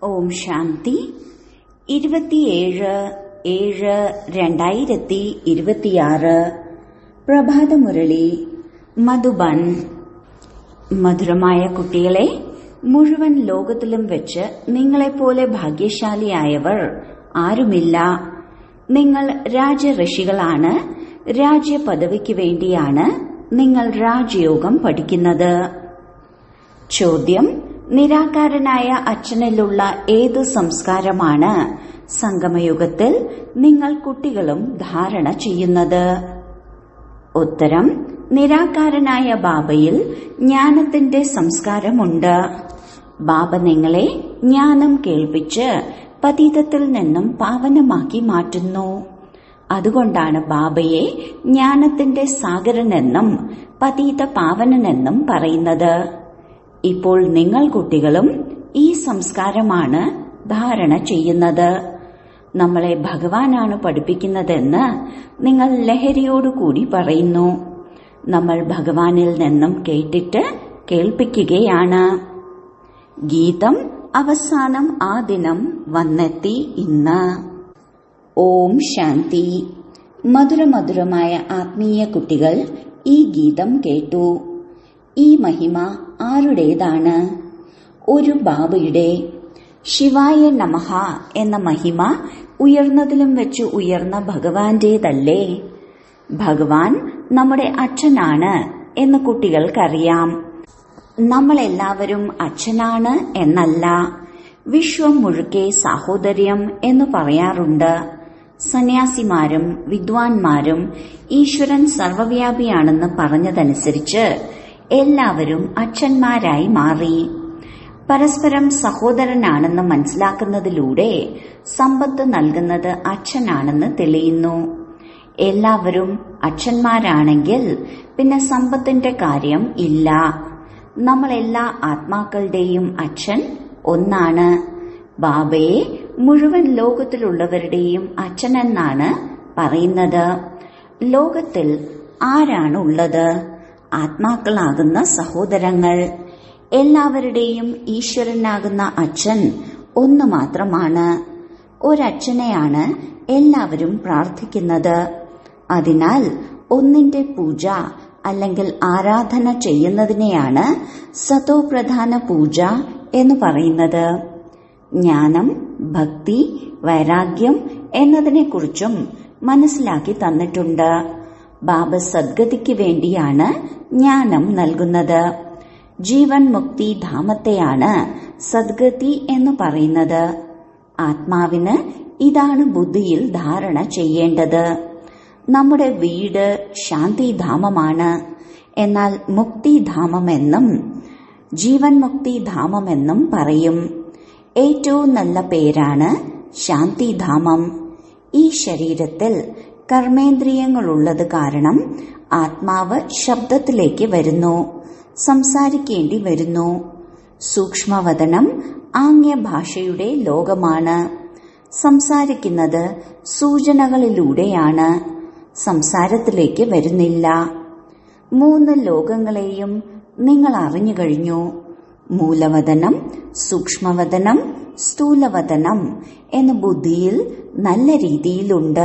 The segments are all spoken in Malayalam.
ഓം ശാന്തി ഇരുപത്തിയേഴ് ഏഴ് രണ്ടായിരത്തി ഇരുപത്തിയാറ് പ്രഭാതമുരളി മധുബൻ മധുരമായ കുട്ടികളെ മുഴുവൻ ലോകത്തിലും വെച്ച് നിങ്ങളെപ്പോലെ ഭാഗ്യശാലിയായവർ ആരുമില്ല നിങ്ങൾ രാജഋഷികളാണ് രാജ്യപദവിക്ക് വേണ്ടിയാണ് നിങ്ങൾ രാജയോഗം പഠിക്കുന്നത് ചോദ്യം നിരാകാരനായ അച്ഛനിലുള്ള ഏത് സംസ്കാരമാണ് സംഗമയുഗത്തിൽ നിങ്ങൾ കുട്ടികളും ധാരണ ചെയ്യുന്നത് ഉത്തരം നിരാകാരനായ ബാബയിൽ ജ്ഞാനത്തിന്റെ സംസ്കാരമുണ്ട് ബാബ നിങ്ങളെ ജ്ഞാനം കേൾപ്പിച്ച് പതീതത്തിൽ നിന്നും പാവനമാക്കി മാറ്റുന്നു അതുകൊണ്ടാണ് ബാബയെ ജ്ഞാനത്തിന്റെ സാഗരനെന്നും പതീത പാവനനെന്നും പറയുന്നത് ഇപ്പോൾ നിങ്ങൾ കുട്ടികളും ഈ സംസ്കാരമാണ് ധാരണ ചെയ്യുന്നത് നമ്മളെ ഭഗവാനാണ് പഠിപ്പിക്കുന്നതെന്ന് നിങ്ങൾ ലഹരിയോടുകൂടി പറയുന്നു നമ്മൾ ഭഗവാനിൽ നിന്നും കേട്ടിട്ട് കേൾപ്പിക്കുകയാണ് ഗീതം അവസാനം ആ ദിനം വന്നെത്തി ഇന്ന് ഓം ശാന്തി മധുരമധുരമായ ആത്മീയ കുട്ടികൾ ഈ ഗീതം കേട്ടു ഈ മഹിമ ആരുടേതാണ് ഒരു ബാബയുടെ ശിവായ നമഹ എന്ന മഹിമ ഉയർന്നതിലും വെച്ച് ഉയർന്ന ഭഗവാന്റേതല്ലേ ഭഗവാൻ നമ്മുടെ അച്ഛനാണ് എന്ന് കുട്ടികൾക്കറിയാം നമ്മളെല്ലാവരും അച്ഛനാണ് എന്നല്ല വിശ്വം മുഴുക്കെ സാഹോദര്യം എന്ന് പറയാറുണ്ട് സന്യാസിമാരും വിദ്വാൻമാരും ഈശ്വരൻ സർവവ്യാപിയാണെന്ന് പറഞ്ഞതനുസരിച്ച് എല്ലാവരും അച്ഛന്മാരായി മാറി പരസ്പരം സഹോദരനാണെന്ന് മനസ്സിലാക്കുന്നതിലൂടെ സമ്പത്ത് നൽകുന്നത് അച്ഛനാണെന്ന് തെളിയുന്നു എല്ലാവരും അച്ഛന്മാരാണെങ്കിൽ പിന്നെ സമ്പത്തിന്റെ കാര്യം ഇല്ല നമ്മളെല്ലാ ആത്മാക്കളുടെയും അച്ഛൻ ഒന്നാണ് ബാബയെ മുഴുവൻ ലോകത്തിലുള്ളവരുടെയും അച്ഛനെന്നാണ് പറയുന്നത് ലോകത്തിൽ ആരാണ് ഉള്ളത് ആത്മാക്കളാകുന്ന സഹോദരങ്ങൾ എല്ലാവരുടെയും ഈശ്വരനാകുന്ന അച്ഛൻ ഒന്ന് മാത്രമാണ് ഒരച്ഛനെയാണ് എല്ലാവരും പ്രാർത്ഥിക്കുന്നത് അതിനാൽ ഒന്നിന്റെ പൂജ അല്ലെങ്കിൽ ആരാധന ചെയ്യുന്നതിനെയാണ് സതോപ്രധാന പൂജ എന്ന് പറയുന്നത് ജ്ഞാനം ഭക്തി വൈരാഗ്യം എന്നതിനെക്കുറിച്ചും മനസ്സിലാക്കി തന്നിട്ടുണ്ട് ബാബ സദ്ഗതിക്ക് വേണ്ടിയാണ് ജ്ഞാനം നൽകുന്നത് ജീവൻ മുക്തി ധാമത്തെയാണ് സദ്ഗതി എന്ന് പറയുന്നത് ആത്മാവിന് ഇതാണ് ബുദ്ധിയിൽ ധാരണ ചെയ്യേണ്ടത് നമ്മുടെ വീട് ശാന്തിധാമമാണ് എന്നാൽ മുക്തിധാമമെന്നും ജീവൻ മുക്തിധാമമെന്നും പറയും ഏറ്റവും നല്ല പേരാണ് ശാന്തിധാമം ഈ ശരീരത്തിൽ കർമ്മേന്ദ്രിയങ്ങളുള്ളത് കാരണം ആത്മാവ് ശബ്ദത്തിലേക്ക് വരുന്നു സംസാരിക്കേണ്ടി വരുന്നു സൂക്ഷ്മവതനം ആംഗ്യഭാഷയുടെ ലോകമാണ് സംസാരിക്കുന്നത് സൂചനകളിലൂടെയാണ് സംസാരത്തിലേക്ക് വരുന്നില്ല മൂന്ന് ലോകങ്ങളെയും നിങ്ങൾ അറിഞ്ഞു കഴിഞ്ഞു മൂലവതനം സൂക്ഷ്മവതനം സ്ഥൂലവതനം എന്ന ബുദ്ധിയിൽ നല്ല രീതിയിലുണ്ട്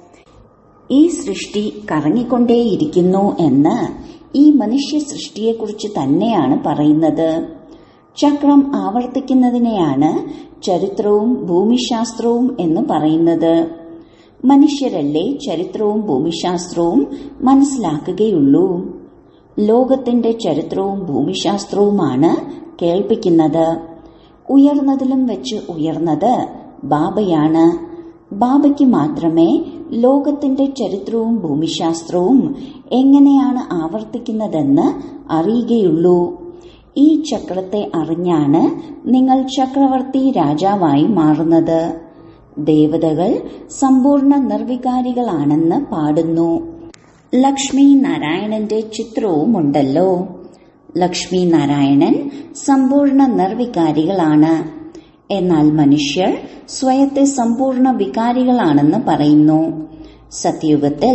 ഈ സൃഷ്ടി കറങ്ങിക്കൊണ്ടേയിരിക്കുന്നു എന്ന് ഈ മനുഷ്യ സൃഷ്ടിയെക്കുറിച്ച് തന്നെയാണ് പറയുന്നത് ചക്രം ആവർത്തിക്കുന്നതിനെയാണ് ചരിത്രവും ഭൂമിശാസ്ത്രവും എന്ന് പറയുന്നത് മനുഷ്യരല്ലേ ചരിത്രവും ഭൂമിശാസ്ത്രവും മനസ്സിലാക്കുകയുള്ളൂ ലോകത്തിന്റെ ചരിത്രവും ഭൂമിശാസ്ത്രവുമാണ് കേൾപ്പിക്കുന്നത് ഉയർന്നതിലും വെച്ച് ഉയർന്നത് ബാബയാണ് ബാബയ്ക്ക് മാത്രമേ ലോകത്തിന്റെ ചരിത്രവും ഭൂമിശാസ്ത്രവും എങ്ങനെയാണ് ആവർത്തിക്കുന്നതെന്ന് അറിയുകയുള്ളൂ ഈ ചക്രത്തെ അറിഞ്ഞാണ് നിങ്ങൾ ചക്രവർത്തി രാജാവായി മാറുന്നത് ദേവതകൾ സമ്പൂർണ്ണ നിർവികാരികളാണെന്ന് പാടുന്നു ലക്ഷ്മി നാരായണന്റെ ചിത്രവുമുണ്ടല്ലോ ലക്ഷ്മി നാരായണൻ സമ്പൂർണ്ണ നിർവികാരികളാണ് എന്നാൽ മനുഷ്യർ സ്വയത്തെ സമ്പൂർണ്ണ വികാരികളാണെന്ന് പറയുന്നു സത്യയുഗത്തിൽ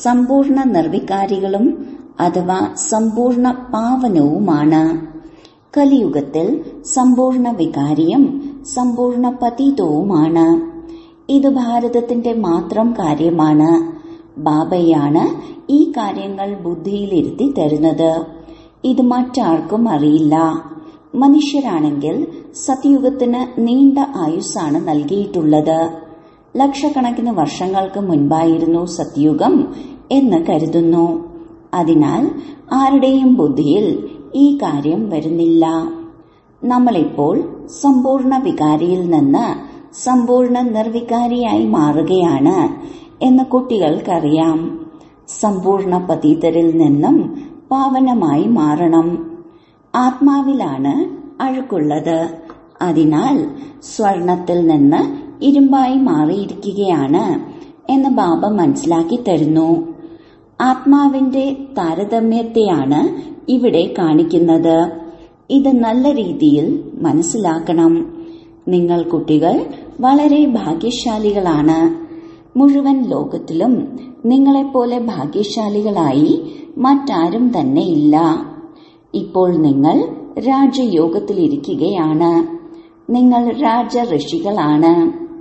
സമ്പൂർണ്ണ നിർവികാരികളും അഥവാ സമ്പൂർണ്ണ പാവനവുമാണ് കലിയുഗത്തിൽ സമ്പൂർണ്ണ വികാരിയും സമ്പൂർണ്ണ പതീതവുമാണ് ഇത് ഭാരതത്തിന്റെ മാത്രം കാര്യമാണ് ബാബയാണ് ഈ കാര്യങ്ങൾ ബുദ്ധിയിലിരുത്തി തരുന്നത് ഇത് മറ്റാർക്കും അറിയില്ല മനുഷ്യരാണെങ്കിൽ സത്യുഗത്തിന് നീണ്ട ആയുസ്സാണ് നൽകിയിട്ടുള്ളത് ലക്ഷക്കണക്കിന് വർഷങ്ങൾക്ക് മുൻപായിരുന്നു സത്യുഗം എന്ന് കരുതുന്നു അതിനാൽ ആരുടെയും ബുദ്ധിയിൽ ഈ കാര്യം വരുന്നില്ല നമ്മളിപ്പോൾ സമ്പൂർണ്ണ വികാരിയിൽ നിന്ന് സമ്പൂർണ്ണ നിർവികാരിയായി മാറുകയാണ് എന്ന് കുട്ടികൾക്കറിയാം സമ്പൂർണ്ണ പതീതരിൽ നിന്നും പാവനമായി മാറണം ആത്മാവിലാണ് അഴുക്കുള്ളത് അതിനാൽ സ്വർണത്തിൽ നിന്ന് ഇരുമ്പായി മാറിയിരിക്കുകയാണ് എന്ന് ബാബ മനസ്സിലാക്കി തരുന്നു ആത്മാവിന്റെ താരതമ്യത്തെയാണ് ഇവിടെ കാണിക്കുന്നത് ഇത് നല്ല രീതിയിൽ മനസ്സിലാക്കണം നിങ്ങൾ കുട്ടികൾ വളരെ ഭാഗ്യശാലികളാണ് മുഴുവൻ ലോകത്തിലും നിങ്ങളെപ്പോലെ ഭാഗ്യശാലികളായി മറ്റാരും തന്നെ ഇല്ല ഇപ്പോൾ നിങ്ങൾ രാജയോഗത്തിലിരിക്കുകയാണ് നിങ്ങൾ രാജ ഋഷികളാണ്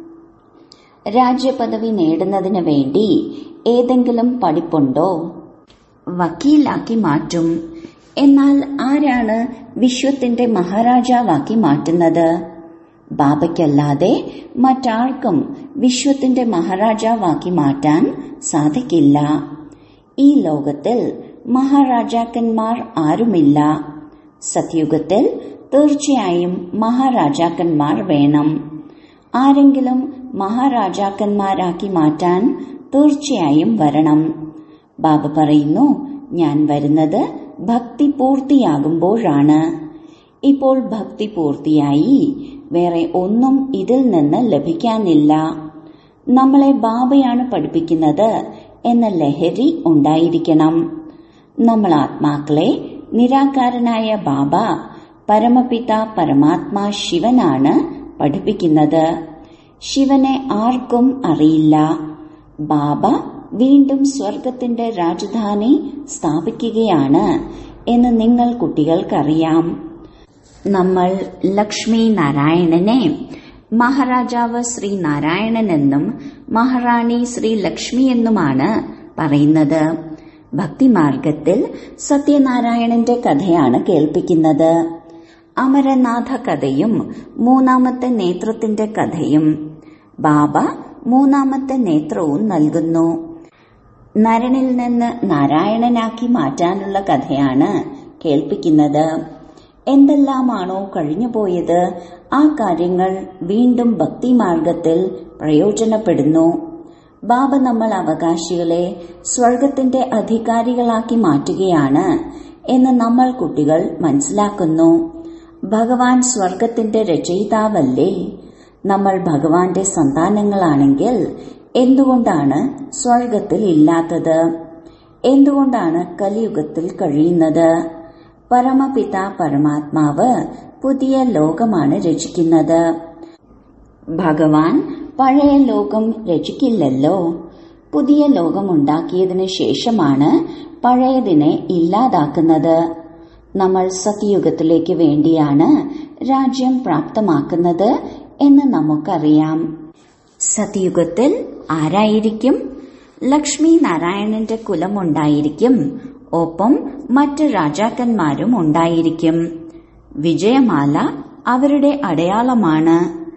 രാജ്യപദവി നേടുന്നതിന് വേണ്ടി ഏതെങ്കിലും പഠിപ്പുണ്ടോ വക്കീലാക്കി മാറ്റും എന്നാൽ ആരാണ് വിശ്വത്തിന്റെ മഹാരാജാവാക്കി മാറ്റുന്നത് ബാബയ്ക്കല്ലാതെ മറ്റാർക്കും വിശ്വത്തിന്റെ മഹാരാജാവാക്കി മാറ്റാൻ സാധിക്കില്ല ഈ ലോകത്തിൽ മഹാരാജാക്കന്മാർ ആരുമില്ല സത്യുഗത്തിൽ തീർച്ചയായും മഹാരാജാക്കന്മാർ വേണം ആരെങ്കിലും മഹാരാജാക്കന്മാരാക്കി മാറ്റാൻ തീർച്ചയായും വരണം ബാബ പറയുന്നു ഞാൻ വരുന്നത് ഭക്തി പൂർത്തിയാകുമ്പോഴാണ് ഇപ്പോൾ ഭക്തി പൂർത്തിയായി വേറെ ഒന്നും ഇതിൽ നിന്ന് ലഭിക്കാനില്ല നമ്മളെ ബാബയാണ് പഠിപ്പിക്കുന്നത് എന്ന ലഹരി ഉണ്ടായിരിക്കണം നമ്മൾ ആത്മാക്കളെ നിരാകാരനായ ബാബ പരമപിത പരമാത്മാ ശിവനാണ് പഠിപ്പിക്കുന്നത് ശിവനെ ആർക്കും അറിയില്ല ബാബ വീണ്ടും സ്വർഗത്തിന്റെ രാജധാനി സ്ഥാപിക്കുകയാണ് എന്ന് നിങ്ങൾ കുട്ടികൾക്കറിയാം നമ്മൾ ലക്ഷ്മി നാരായണനെ മഹാരാജാവ് ശ്രീ നാരായണൻ എന്നും മഹാറാണി ശ്രീ ലക്ഷ്മി എന്നുമാണ് പറയുന്നത് ഭക്തിമാർഗത്തിൽ സത്യനാരായണന്റെ കഥയാണ് കേൾപ്പിക്കുന്നത് അമരനാഥ കഥയും മൂന്നാമത്തെ നേത്രത്തിന്റെ കഥയും ബാബ മൂന്നാമത്തെ നേത്രവും നൽകുന്നു നരനിൽ നിന്ന് നാരായണനാക്കി മാറ്റാനുള്ള കഥയാണ് കേൾപ്പിക്കുന്നത് എന്തെല്ലാമാണോ കഴിഞ്ഞുപോയത് ആ കാര്യങ്ങൾ വീണ്ടും ഭക്തിമാർഗത്തിൽ പ്രയോജനപ്പെടുന്നു ബാബ നമ്മൾ അവകാശികളെ സ്വർഗത്തിന്റെ അധികാരികളാക്കി മാറ്റുകയാണ് എന്ന് നമ്മൾ കുട്ടികൾ മനസ്സിലാക്കുന്നു ഭഗവാൻ സ്വർഗത്തിന്റെ രചയിതാവല്ലേ നമ്മൾ ഭഗവാന്റെ സന്താനങ്ങളാണെങ്കിൽ എന്തുകൊണ്ടാണ് സ്വർഗത്തിൽ ഇല്ലാത്തത് എന്തുകൊണ്ടാണ് കലിയുഗത്തിൽ കഴിയുന്നത് പരമപിത പരമാത്മാവ് പുതിയ ലോകമാണ് രചിക്കുന്നത് ഭഗവാൻ പഴയ ലോകം രചിക്കില്ലല്ലോ പുതിയ ലോകം ഉണ്ടാക്കിയതിനു ശേഷമാണ് പഴയതിനെ ഇല്ലാതാക്കുന്നത് നമ്മൾ സത്യയുഗത്തിലേക്ക് വേണ്ടിയാണ് രാജ്യം പ്രാപ്തമാക്കുന്നത് എന്ന് നമുക്കറിയാം സത്യയുഗത്തിൽ ആരായിരിക്കും ലക്ഷ്മി നാരായണന്റെ കുലമുണ്ടായിരിക്കും ഒപ്പം മറ്റ് രാജാക്കന്മാരും ഉണ്ടായിരിക്കും വിജയമാല അവരുടെ അടയാളമാണ്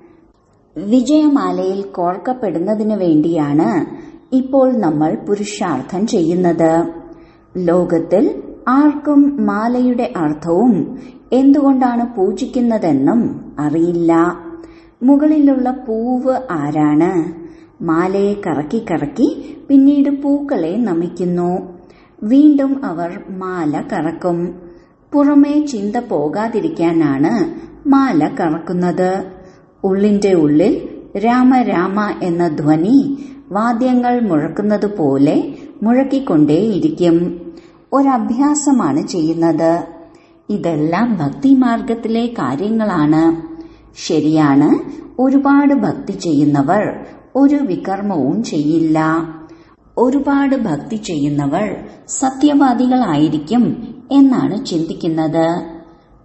വിജയമാലയിൽ കോർക്കപ്പെടുന്നതിനു വേണ്ടിയാണ് ഇപ്പോൾ നമ്മൾ പുരുഷാർത്ഥം ചെയ്യുന്നത് ലോകത്തിൽ ആർക്കും മാലയുടെ അർത്ഥവും എന്തുകൊണ്ടാണ് പൂജിക്കുന്നതെന്നും അറിയില്ല മുകളിലുള്ള പൂവ് ആരാണ് മാലയെ കറക്കി കറക്കി പിന്നീട് പൂക്കളെ നമിക്കുന്നു വീണ്ടും അവർ മാല കറക്കും പുറമേ ചിന്ത പോകാതിരിക്കാനാണ് മാല കറക്കുന്നത് ഉള്ളിന്റെ ഉള്ളിൽ രാമ രാമ എന്ന ധ്വനി വാദ്യങ്ങൾ മുഴക്കുന്നത് പോലെ മുഴക്കിക്കൊണ്ടേയിരിക്കും ഒരഭ്യാസമാണ് ചെയ്യുന്നത് ഇതെല്ലാം ഭക്തിമാർഗത്തിലെ കാര്യങ്ങളാണ് ശരിയാണ് ഒരുപാട് ഭക്തി ചെയ്യുന്നവർ ഒരു വികർമ്മവും ചെയ്യില്ല ഒരുപാട് ഭക്തി ചെയ്യുന്നവർ സത്യവാദികളായിരിക്കും എന്നാണ് ചിന്തിക്കുന്നത്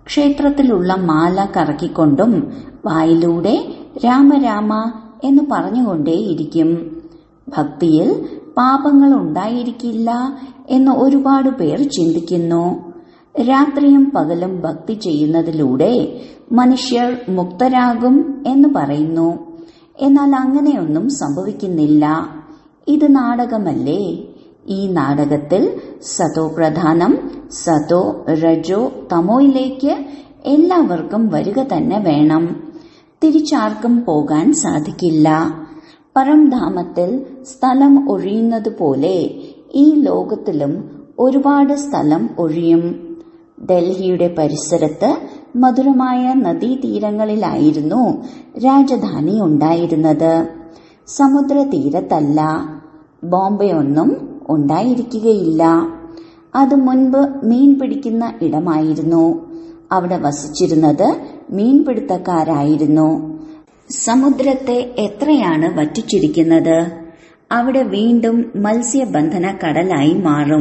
ക്ഷേത്രത്തിലുള്ള മാല കറക്കിക്കൊണ്ടും വായിലൂടെ രാമരാമ എന്ന് പറഞ്ഞുകൊണ്ടേയിരിക്കും ഭക്തിയിൽ പാപങ്ങൾ ഉണ്ടായിരിക്കില്ല എന്ന് ഒരുപാട് പേർ ചിന്തിക്കുന്നു രാത്രിയും പകലും ഭക്തി ചെയ്യുന്നതിലൂടെ മനുഷ്യർ മുക്തരാകും എന്ന് പറയുന്നു എന്നാൽ അങ്ങനെയൊന്നും സംഭവിക്കുന്നില്ല ഇത് നാടകമല്ലേ ഈ നാടകത്തിൽ സതോ പ്രധാനം സതോ രജോ തമോയിലേക്ക് എല്ലാവർക്കും വരിക തന്നെ വേണം തിരിച്ചാർക്കും പോകാൻ സാധിക്കില്ല പരംധാമത്തിൽ സ്ഥലം ഒഴിയുന്നതുപോലെ ഈ ലോകത്തിലും ഒരുപാട് സ്ഥലം ഒഴിയും ഡൽഹിയുടെ പരിസരത്ത് മധുരമായ നദീതീരങ്ങളിലായിരുന്നു രാജധാനി ഉണ്ടായിരുന്നത് സമുദ്രതീരത്തല്ല ബോംബെ ഒന്നും ഉണ്ടായിരിക്കുകയില്ല അത് മുൻപ് മീൻ പിടിക്കുന്ന ഇടമായിരുന്നു അവിടെ വസിച്ചിരുന്നത് മീൻപിടുത്തക്കാരായിരുന്നു സമുദ്രത്തെ എത്രയാണ് വറ്റിച്ചിരിക്കുന്നത് അവിടെ വീണ്ടും മത്സ്യബന്ധന കടലായി മാറും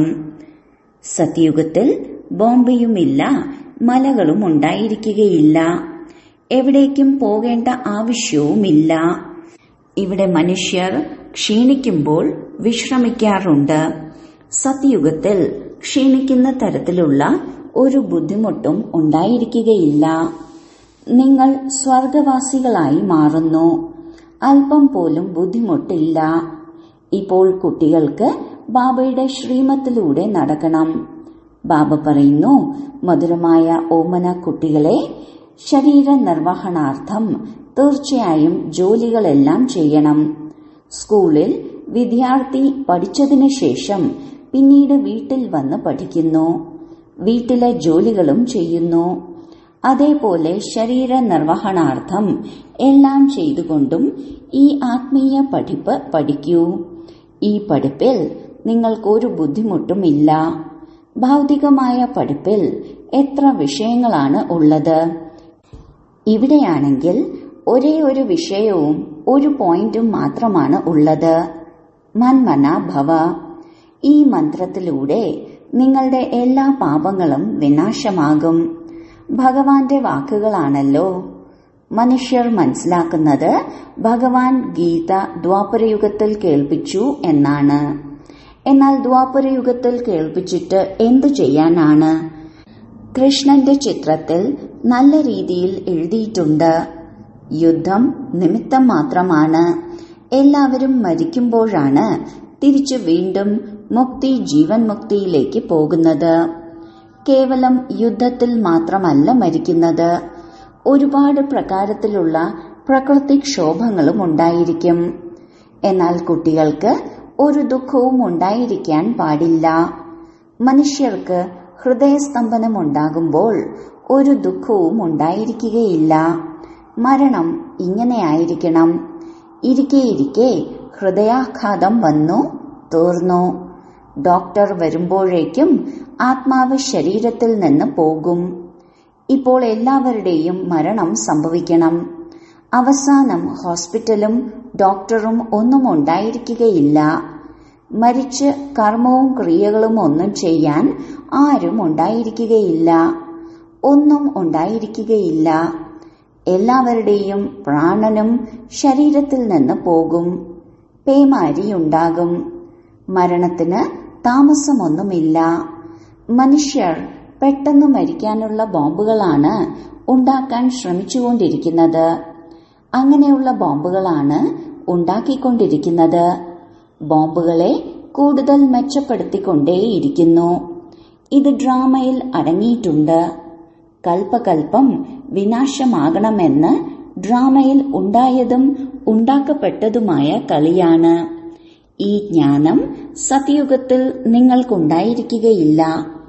സത്യുഗത്തിൽ ബോംബെയുമില്ല മലകളും ഉണ്ടായിരിക്കുകയില്ല എവിടേക്കും പോകേണ്ട ആവശ്യവുമില്ല ഇവിടെ മനുഷ്യർ ക്ഷീണിക്കുമ്പോൾ വിശ്രമിക്കാറുണ്ട് സത്യുഗത്തിൽ ക്ഷീണിക്കുന്ന തരത്തിലുള്ള ഒരു ബുദ്ധിമുട്ടും ഉണ്ടായിരിക്കുകയില്ല നിങ്ങൾ സ്വർഗവാസികളായി മാറുന്നു അല്പം പോലും ബുദ്ധിമുട്ടില്ല ഇപ്പോൾ കുട്ടികൾക്ക് ബാബയുടെ ശ്രീമത്തിലൂടെ നടക്കണം ബാബ പറയുന്നു മധുരമായ ഓമന കുട്ടികളെ ശരീര നിർവഹണാർത്ഥം തീർച്ചയായും ജോലികളെല്ലാം ചെയ്യണം സ്കൂളിൽ വിദ്യാർത്ഥി പഠിച്ചതിനു ശേഷം പിന്നീട് വീട്ടിൽ വന്ന് പഠിക്കുന്നു വീട്ടിലെ ജോലികളും ചെയ്യുന്നു അതേപോലെ ശരീര നിർവഹണാർത്ഥം എല്ലാം ചെയ്തുകൊണ്ടും ഈ ആത്മീയ പഠിപ്പ് പഠിക്കൂ ഈ പഠിപ്പിൽ നിങ്ങൾക്കൊരു ബുദ്ധിമുട്ടുമില്ല ഭൗതികമായ പഠിപ്പിൽ എത്ര വിഷയങ്ങളാണ് ഉള്ളത് ഇവിടെയാണെങ്കിൽ ഒരേ ഒരു വിഷയവും ഒരു പോയിന്റും മാത്രമാണ് ഉള്ളത് മന്മന ഭവ ഈ മന്ത്രത്തിലൂടെ നിങ്ങളുടെ എല്ലാ പാപങ്ങളും വിനാശമാകും ഭഗവാന്റെ വാക്കുകളാണല്ലോ മനുഷ്യർ മനസ്സിലാക്കുന്നത് ഭഗവാൻ ഗീത ദ്വാപരയുഗത്തിൽ കേൾപ്പിച്ചു എന്നാണ് എന്നാൽ ദ്വാപരയുഗത്തിൽ കേൾപ്പിച്ചിട്ട് എന്തു ചെയ്യാനാണ് കൃഷ്ണന്റെ ചിത്രത്തിൽ നല്ല രീതിയിൽ എഴുതിയിട്ടുണ്ട് യുദ്ധം നിമിത്തം മാത്രമാണ് എല്ലാവരും മരിക്കുമ്പോഴാണ് തിരിച്ചു വീണ്ടും മുക്തി ജീവൻ മുക്തിയിലേക്ക് പോകുന്നത് കേവലം യുദ്ധത്തിൽ മാത്രമല്ല മരിക്കുന്നത് ഒരുപാട് പ്രകാരത്തിലുള്ള പ്രകൃതിക്ഷോഭങ്ങളും ഉണ്ടായിരിക്കും എന്നാൽ കുട്ടികൾക്ക് ഒരു ദുഃഖവും ഉണ്ടായിരിക്കാൻ പാടില്ല മനുഷ്യർക്ക് ഹൃദയസ്തംഭനം ഉണ്ടാകുമ്പോൾ ഒരു ദുഃഖവും ഉണ്ടായിരിക്കുകയില്ല മരണം ഇങ്ങനെയായിരിക്കണം ഇരിക്കെ ഇരിക്കെ ഹൃദയാഘാതം വന്നു തീർന്നു ഡോക്ടർ വരുമ്പോഴേക്കും ആത്മാവ് ശരീരത്തിൽ നിന്ന് പോകും ഇപ്പോൾ എല്ലാവരുടെയും മരണം സംഭവിക്കണം അവസാനം ഹോസ്പിറ്റലും ഡോക്ടറും ഒന്നും ഉണ്ടായിരിക്കുകയില്ല മരിച്ച് കർമ്മവും ക്രിയകളും ഒന്നും ചെയ്യാൻ ആരും ഉണ്ടായിരിക്കുകയില്ല ഒന്നും ഉണ്ടായിരിക്കുകയില്ല എല്ലാവരുടെയും പ്രാണനും ശരീരത്തിൽ നിന്ന് പോകും പേമാരിയുണ്ടാകും മരണത്തിന് താമസമൊന്നുമില്ല മനുഷ്യർ പെട്ടെന്ന് മരിക്കാനുള്ള ബോംബുകളാണ് ഉണ്ടാക്കാൻ ശ്രമിച്ചുകൊണ്ടിരിക്കുന്നത് അങ്ങനെയുള്ള ബോംബുകളാണ് ഉണ്ടാക്കിക്കൊണ്ടിരിക്കുന്നത് ബോംബുകളെ കൂടുതൽ മെച്ചപ്പെടുത്തിക്കൊണ്ടേയിരിക്കുന്നു ഇത് ഡ്രാമയിൽ അടങ്ങിയിട്ടുണ്ട് കൽപ്പകൽപ്പം വിനാശമാകണമെന്ന് ഡ്രാമയിൽ ഉണ്ടായതും ഉണ്ടാക്കപ്പെട്ടതുമായ കളിയാണ് ഈ ജ്ഞാനം സത്യുഗത്തിൽ നിങ്ങൾക്കുണ്ടായിരിക്കുകയില്ല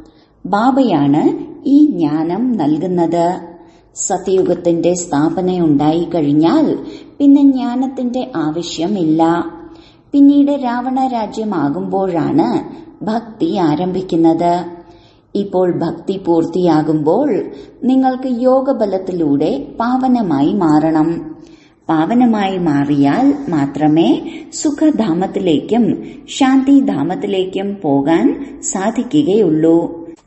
ബാബയാണ് ഈ ജ്ഞാനം നൽകുന്നത് സത്യയുഗത്തിന്റെ സ്ഥാപനയുണ്ടായി കഴിഞ്ഞാൽ പിന്നെ ജ്ഞാനത്തിന്റെ ആവശ്യമില്ല പിന്നീട് രാവണ രാജ്യമാകുമ്പോഴാണ് ഭക്തി ആരംഭിക്കുന്നത് ഇപ്പോൾ ഭക്തി പൂർത്തിയാകുമ്പോൾ നിങ്ങൾക്ക് യോഗബലത്തിലൂടെ പാവനമായി മാറണം പാവനമായി മാറിയാൽ മാത്രമേ സുഖധാമത്തിലേക്കും ശാന്തിധാമത്തിലേക്കും പോകാൻ സാധിക്കുകയുള്ളൂ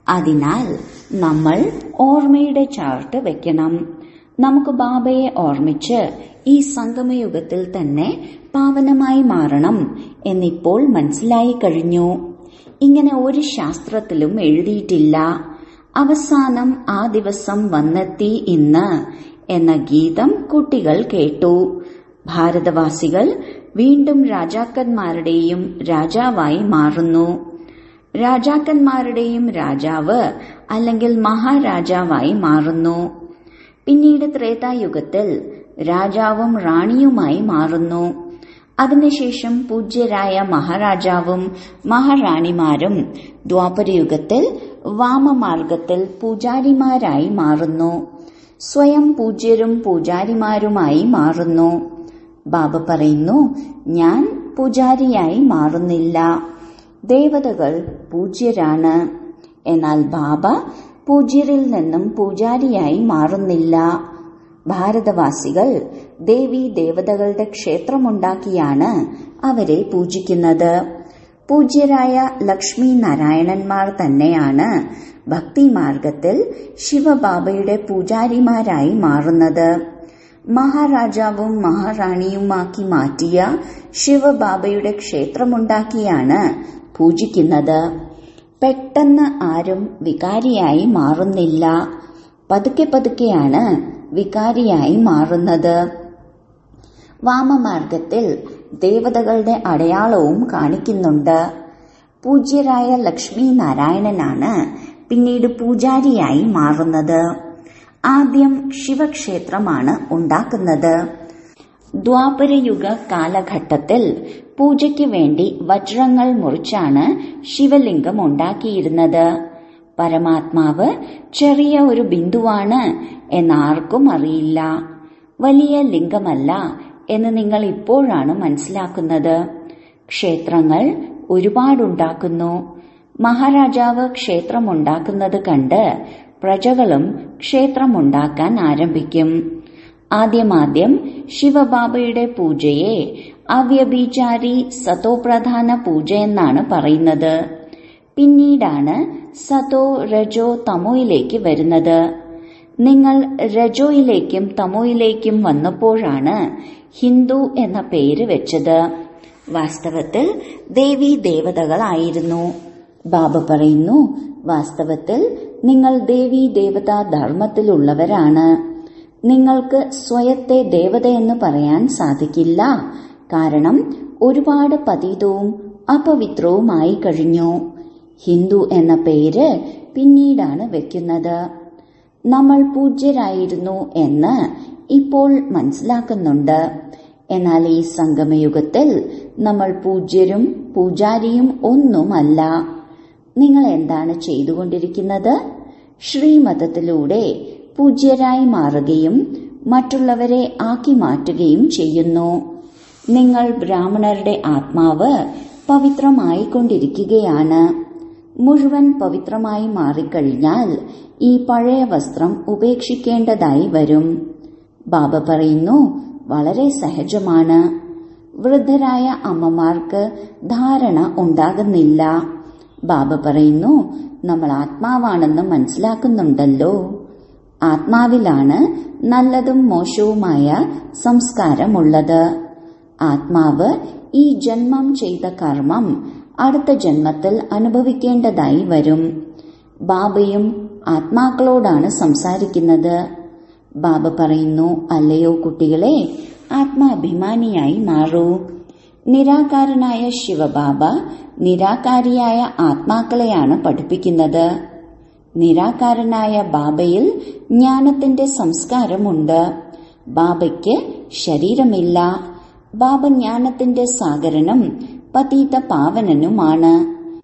അതിനാൽ നമ്മൾ ഓർമ്മയുടെ ചാർട്ട് വെക്കണം നമുക്ക് ബാബയെ ഓർമ്മിച്ച് ഈ സംഗമയുഗത്തിൽ തന്നെ പാവനമായി മാറണം എന്നിപ്പോൾ മനസ്സിലായി കഴിഞ്ഞു ഇങ്ങനെ ഒരു ശാസ്ത്രത്തിലും എഴുതിയിട്ടില്ല അവസാനം ആ ദിവസം വന്നെത്തി ഇന്ന് എന്ന ഗീതം കുട്ടികൾ കേട്ടു ഭാരതവാസികൾ വീണ്ടും രാജാക്കന്മാരുടെയും രാജാവായി മാറുന്നു രാജാക്കന്മാരുടെയും രാജാവ് അല്ലെങ്കിൽ മഹാരാജാവായി മാറുന്നു പിന്നീട് ത്രേതായുഗത്തിൽ രാജാവും റാണിയുമായി മാറുന്നു അതിനുശേഷം പൂജ്യരായ മഹാരാജാവും മഹാറാണിമാരും ദ്വാപരയുഗത്തിൽ വാമമാർഗത്തിൽ പൂജാരിമാരായി മാറുന്നു സ്വയം പൂജ്യരും പൂജാരിമാരുമായി മാറുന്നു ബാബ പറയുന്നു ഞാൻ പൂജാരിയായി മാറുന്നില്ല ദേവതകൾ പൂജ്യരാണ് എന്നാൽ ബാബ പൂജ്യരിൽ നിന്നും പൂജാരിയായി മാറുന്നില്ല ഭാരതവാസികൾ ദേവി ദേവതകളുടെ ക്ഷേത്രമുണ്ടാക്കിയാണ് അവരെ പൂജിക്കുന്നത് പൂജ്യരായ ലക്ഷ്മി നാരായണന്മാർ തന്നെയാണ് ഭക്തിമാർഗത്തിൽ ശിവബാബയുടെ പൂജാരിമാരായി മാറുന്നത് മഹാരാജാവും മഹാറാണിയുമാക്കി മാറ്റിയ ശിവബാബയുടെ ക്ഷേത്രമുണ്ടാക്കിയാണ് പൂജിക്കുന്നത് പെട്ടെന്ന് ആരും വികാരിയായി മാറുന്നില്ല പതുക്കെ പതുക്കെയാണ് വികാരിയായി മാറുന്നത് വാമമാർഗത്തിൽ ദേവതകളുടെ അടയാളവും കാണിക്കുന്നുണ്ട് പൂജ്യരായ ലക്ഷ്മി നാരായണനാണ് പിന്നീട് പൂജാരിയായി മാറുന്നത് ആദ്യം ശിവക്ഷേത്രമാണ് ഉണ്ടാക്കുന്നത് ദ്വാപരയുഗ കാലഘട്ടത്തിൽ പൂജയ്ക്ക് വേണ്ടി വജ്രങ്ങൾ മുറിച്ചാണ് ശിവലിംഗം ഉണ്ടാക്കിയിരുന്നത് പരമാത്മാവ് ചെറിയ ഒരു ബിന്ദുവാണ് എന്നാർക്കും അറിയില്ല വലിയ ലിംഗമല്ല എന്ന് നിങ്ങൾ ഇപ്പോഴാണ് മനസ്സിലാക്കുന്നത് ക്ഷേത്രങ്ങൾ ഒരുപാടുണ്ടാക്കുന്നു മഹാരാജാവ് ക്ഷേത്രമുണ്ടാക്കുന്നത് കണ്ട് പ്രജകളും ക്ഷേത്രമുണ്ടാക്കാൻ ആരംഭിക്കും ആദ്യമാദ്യം ശിവബാബയുടെ പൂജയെ അവ്യഭിചാരി സതോപ്രധാന പൂജയെന്നാണ് പറയുന്നത് പിന്നീടാണ് സതോ രജോ തമോയിലേക്ക് വരുന്നത് നിങ്ങൾ രജോയിലേക്കും തമോയിലേക്കും വന്നപ്പോഴാണ് ഹിന്ദു എന്ന പേര് വെച്ചത് വാസ്തവത്തിൽ ദേവി ദേവതകളായിരുന്നു ബാബ പറയുന്നു വാസ്തവത്തിൽ നിങ്ങൾ ദേവി ദേവതാ ധർമ്മത്തിലുള്ളവരാണ് നിങ്ങൾക്ക് സ്വയത്തെ ദേവതയെന്ന് പറയാൻ സാധിക്കില്ല കാരണം ഒരുപാട് പതീതവും അപവിത്രവുമായി കഴിഞ്ഞു ഹിന്ദു എന്ന പേര് പിന്നീടാണ് വെക്കുന്നത് നമ്മൾ പൂജ്യരായിരുന്നു എന്ന് ഇപ്പോൾ മനസ്സിലാക്കുന്നുണ്ട് എന്നാൽ ഈ സംഗമയുഗത്തിൽ നമ്മൾ പൂജ്യരും പൂജാരിയും ഒന്നുമല്ല നിങ്ങൾ എന്താണ് ചെയ്തുകൊണ്ടിരിക്കുന്നത് ശ്രീമതത്തിലൂടെ പൂജ്യരായി മാറുകയും മറ്റുള്ളവരെ ആക്കി മാറ്റുകയും ചെയ്യുന്നു നിങ്ങൾ ബ്രാഹ്മണരുടെ ആത്മാവ് പവിത്രമായിക്കൊണ്ടിരിക്കുകയാണ് മുഴുവൻ പവിത്രമായി മാറിക്കഴിഞ്ഞാൽ ഈ പഴയ വസ്ത്രം ഉപേക്ഷിക്കേണ്ടതായി വരും ബാബ പറയുന്നു വളരെ സഹജമാണ് വൃദ്ധരായ അമ്മമാർക്ക് ധാരണ ഉണ്ടാകുന്നില്ല ബാബ പറയുന്നു നമ്മൾ ആത്മാവാണെന്ന് മനസ്സിലാക്കുന്നുണ്ടല്ലോ ആത്മാവിലാണ് നല്ലതും മോശവുമായ സംസ്കാരമുള്ളത് ആത്മാവ് ഈ ജന്മം ചെയ്ത കർമ്മം അടുത്ത ജന്മത്തിൽ അനുഭവിക്കേണ്ടതായി വരും ബാബയും ആത്മാക്കളോടാണ് സംസാരിക്കുന്നത് ബാബ പറയുന്നു അല്ലയോ കുട്ടികളെ ആത്മാഭിമാനിയായി മാറൂ നിരാകാരനായ ശിവബാബ നിരാകാരിയായ ആത്മാക്കളെയാണ് പഠിപ്പിക്കുന്നത് നിരാകാരനായ ബാബയിൽ ജ്ഞാനത്തിന്റെ സംസ്കാരമുണ്ട് ബാബയ്ക്ക് ശരീരമില്ല ബാബ ജ്ഞാനത്തിന്റെ സാഗരനും പതീത പാവനനുമാണ്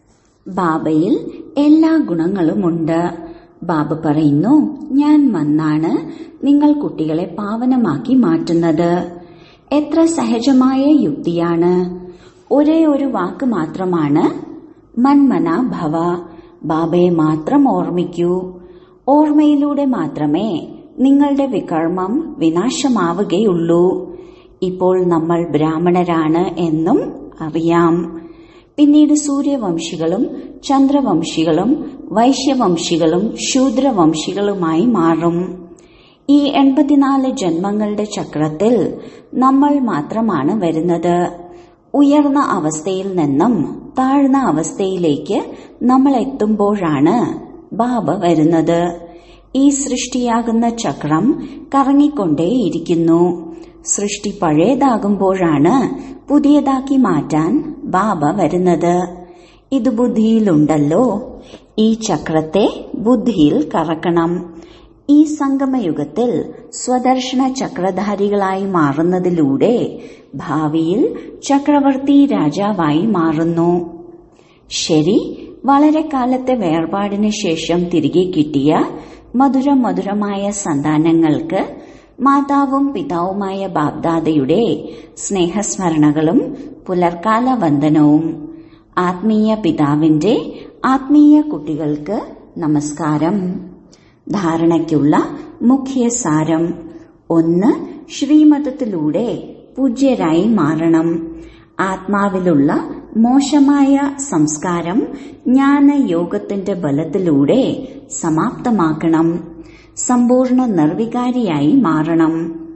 ബാബയിൽ എല്ലാ ഗുണങ്ങളുമുണ്ട് ബാബ പറയുന്നു ഞാൻ വന്നാണ് നിങ്ങൾ കുട്ടികളെ പാവനമാക്കി മാറ്റുന്നത് എത്ര സഹജമായ യുക്തിയാണ് ഒരേ ഒരു വാക്ക് മാത്രമാണ് മന്മന ഭവ ബാബയെ മാത്രം ഓർമ്മിക്കൂ ഓർമ്മയിലൂടെ മാത്രമേ നിങ്ങളുടെ വികർമ്മം വിനാശമാവുകയുള്ളൂ ഇപ്പോൾ നമ്മൾ ബ്രാഹ്മണരാണ് എന്നും അറിയാം പിന്നീട് സൂര്യവംശികളും ചന്ദ്രവംശികളും വൈശ്യവംശികളും ശൂദ്രവംശികളുമായി മാറും ഈ എൺപത്തിനാല് ജന്മങ്ങളുടെ ചക്രത്തിൽ നമ്മൾ മാത്രമാണ് വരുന്നത് ഉയർന്ന അവസ്ഥയിൽ നിന്നും താഴ്ന്ന അവസ്ഥയിലേക്ക് നമ്മൾ എത്തുമ്പോഴാണ് ബാബ വരുന്നത് ഈ സൃഷ്ടിയാകുന്ന ചക്രം കറങ്ങിക്കൊണ്ടേയിരിക്കുന്നു സൃഷ്ടി പഴയതാകുമ്പോഴാണ് പുതിയതാക്കി മാറ്റാൻ ബാബ വരുന്നത് ഇത് ബുദ്ധിയിലുണ്ടല്ലോ ഈ ചക്രത്തെ ബുദ്ധിയിൽ കറക്കണം ഈ സംഗമയുഗത്തിൽ സ്വദർശന ചക്രധാരികളായി മാറുന്നതിലൂടെ ഭാവിയിൽ ചക്രവർത്തി രാജാവായി മാറുന്നു ശരി വളരെ കാലത്തെ വേർപാടിന് ശേഷം തിരികെ കിട്ടിയ മധുര മധുരമായ സന്താനങ്ങൾക്ക് മാതാവും പിതാവുമായ ബാബ്ദാദയുടെ സ്നേഹസ്മരണകളും പുലർക്കാല വന്ദനവും ആത്മീയ പിതാവിന്റെ ആത്മീയ കുട്ടികൾക്ക് നമസ്കാരം ധാരണയ്ക്കുള്ള മുഖ്യ സാരം ഒന്ന് ശ്രീമതത്തിലൂടെ പൂജ്യരായി മാറണം ആത്മാവിലുള്ള മോശമായ സംസ്കാരം ജ്ഞാനയോഗത്തിന്റെ ബലത്തിലൂടെ സമാപ്തമാക്കണം സമ്പൂർണ്ണ നിർവികാരിയായി മാറണം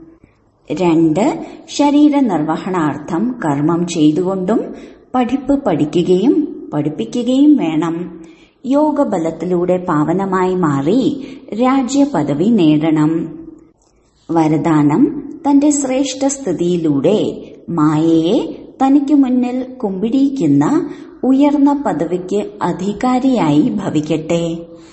രണ്ട് ശരീര നിർവഹണാർത്ഥം കർമ്മം ചെയ്തുകൊണ്ടും പഠിപ്പ് പഠിക്കുകയും പഠിപ്പിക്കുകയും വേണം യോഗബലത്തിലൂടെ പാവനമായി മാറി രാജ്യപദവി നേടണം വരദാനം തന്റെ ശ്രേഷ്ഠ സ്ഥിതിയിലൂടെ മായയെ തനിക്കു മുന്നിൽ കുമ്പിടിക്കുന്ന ഉയർന്ന പദവിക്ക് അധികാരിയായി ഭവിക്കട്ടെ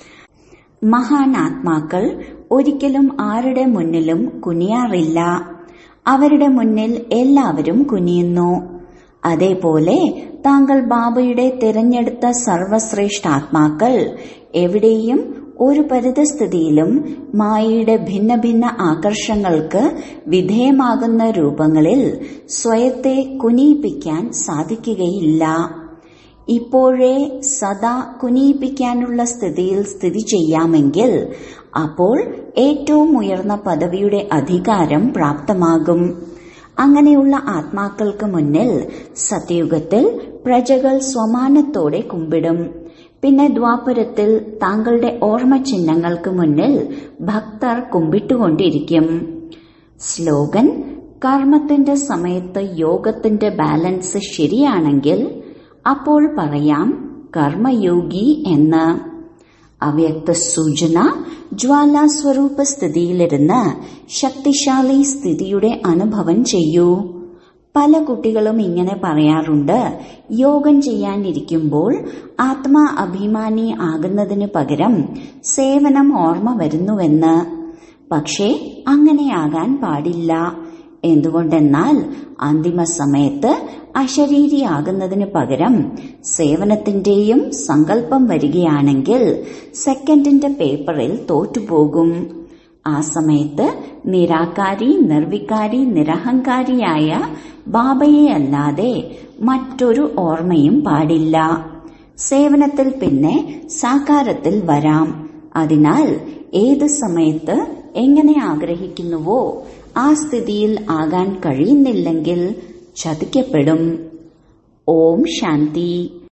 മഹാനാത്മാക്കൾ ഒരിക്കലും ആരുടെ മുന്നിലും കുനിയാറില്ല അവരുടെ മുന്നിൽ എല്ലാവരും കുനിയുന്നു അതേപോലെ താങ്കൾ ബാബയുടെ തിരഞ്ഞെടുത്ത സർവശ്രേഷ്ഠാത്മാക്കൾ എവിടെയും ഒരു പരിതസ്ഥിതിയിലും മായയുടെ ഭിന്ന ഭിന്ന ആകർഷങ്ങൾക്ക് വിധേയമാകുന്ന രൂപങ്ങളിൽ സ്വയത്തെ കുനിയിപ്പിക്കാൻ സാധിക്കുകയില്ല ഇപ്പോഴേ സദാ കുനിയിപ്പിക്കാനുള്ള സ്ഥിതിയിൽ സ്ഥിതി ചെയ്യാമെങ്കിൽ അപ്പോൾ ഏറ്റവും ഉയർന്ന പദവിയുടെ അധികാരം പ്രാപ്തമാകും അങ്ങനെയുള്ള ആത്മാക്കൾക്ക് മുന്നിൽ സത്യയുഗത്തിൽ പ്രജകൾ സ്വമാനത്തോടെ കുമ്പിടും പിന്നെ ദ്വാപരത്തിൽ താങ്കളുടെ ഓർമ്മ ചിഹ്നങ്ങൾക്ക് മുന്നിൽ ഭക്തർ കുമ്പിട്ടുകൊണ്ടിരിക്കും സ്ലോഗൻ കർമ്മത്തിന്റെ സമയത്ത് യോഗത്തിന്റെ ബാലൻസ് ശരിയാണെങ്കിൽ അപ്പോൾ പറയാം കർമ്മയോഗി എന്ന് അവ്യക്ത സൂചന ജ്വാലാസ്വരൂപ സ്ഥിതിയിലിരുന്ന് ശക്തിശാലി സ്ഥിതിയുടെ അനുഭവം ചെയ്യൂ പല കുട്ടികളും ഇങ്ങനെ പറയാറുണ്ട് യോഗം ചെയ്യാനിരിക്കുമ്പോൾ ആത്മാ അഭിമാനി ആകുന്നതിന് പകരം സേവനം ഓർമ്മ വരുന്നുവെന്ന് പക്ഷേ അങ്ങനെയാകാൻ പാടില്ല എന്തുകൊണ്ടെന്നാൽ അന്തിമ സമയത്ത് അശരീരിയാകുന്നതിന് പകരം സേവനത്തിന്റെയും സങ്കല്പം വരികയാണെങ്കിൽ സെക്കൻഡിന്റെ പേപ്പറിൽ തോറ്റുപോകും ആ സമയത്ത് നിരാകാരി നിർവികാരി നിരഹങ്കാരിയായ ബാബയെ അല്ലാതെ മറ്റൊരു ഓർമ്മയും പാടില്ല സേവനത്തിൽ പിന്നെ സാകാരത്തിൽ വരാം അതിനാൽ ഏത് സമയത്ത് എങ്ങനെ ആഗ്രഹിക്കുന്നുവോ ആ സ്ഥിതിയിൽ ആകാൻ കഴിയുന്നില്ലെങ്കിൽ ചതിക്കപ്പെടും ഓം ശാന്തി